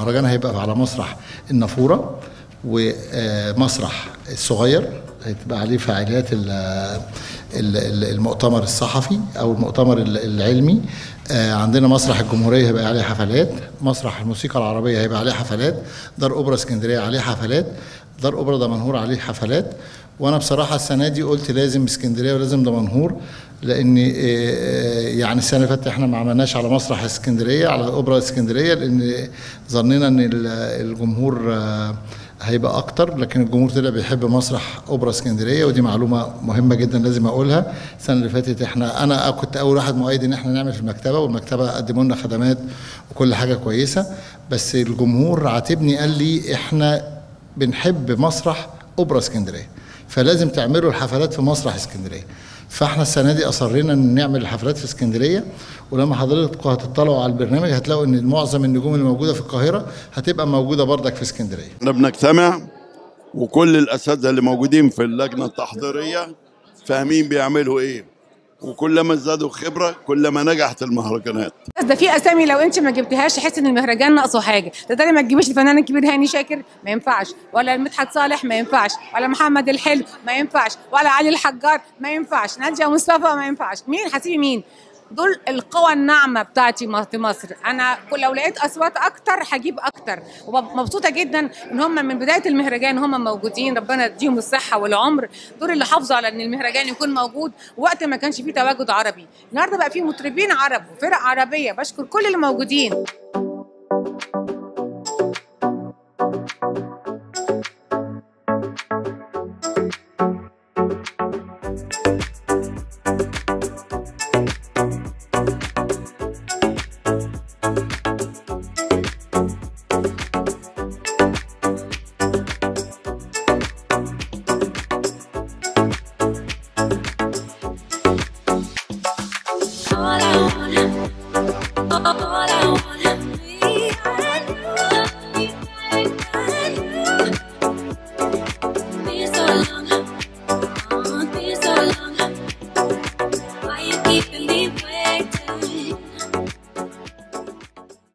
المهرجان هيبقى على مسرح النافوره ومسرح الصغير هتبقى عليه فعاليات ال- ال- ال- المؤتمر الصحفي او المؤتمر ال- العلمي آه، عندنا مسرح الجمهوريه هيبقى عليه حفلات مسرح الموسيقى العربيه هيبقى عليه حفلات دار اوبرا اسكندريه عليه حفلات دار اوبرا دمنهور عليه حفلات وانا بصراحه السنه دي قلت لازم اسكندريه ولازم دمنهور لان آه، آه، يعني السنه اللي فاتت احنا ما عملناش على مسرح اسكندريه على اوبرا اسكندريه لان ظنينا ان ال- الجمهور آه، هيبقى اكتر لكن الجمهور طلع بيحب مسرح اوبرا اسكندريه ودي معلومه مهمه جدا لازم اقولها السنه اللي فاتت احنا انا كنت اول واحد مؤيد ان احنا نعمل في المكتبه والمكتبه قدموا لنا خدمات وكل حاجه كويسه بس الجمهور عاتبني قال لي احنا بنحب مسرح اوبرا اسكندريه فلازم تعملوا الحفلات في مسرح اسكندريه فاحنا السنه دي اصرينا ان نعمل الحفلات في اسكندريه ولما حضراتكم هتطلعوا على البرنامج هتلاقوا ان معظم النجوم اللي موجوده في القاهره هتبقى موجوده بردك في اسكندريه احنا بنجتمع وكل الاساتذه اللي موجودين في اللجنه التحضيريه فاهمين بيعملوا ايه وكلما زادوا خبره كلما نجحت المهرجانات بس ده في اسامي لو انت ما جبتهاش تحس ان المهرجان ناقصه حاجه تقدري ما تجيبيش الفنان الكبير هاني شاكر ما ينفعش ولا مدحت صالح ما ينفعش ولا محمد الحلو ما ينفعش ولا علي الحجار ما ينفعش ناديه مصطفى ما ينفعش مين هتسيبي مين دول القوى الناعمه بتاعتي م- في مصر انا كل لو لقيت اصوات اكتر هجيب اكتر ومبسوطه جدا ان هم من بدايه المهرجان هم موجودين ربنا يديهم الصحه والعمر دول اللي حافظوا على ان المهرجان يكون موجود وقت ما كانش فيه تواجد عربي النهارده بقى فيه مطربين عرب وفرق عربيه بشكر كل اللي موجودين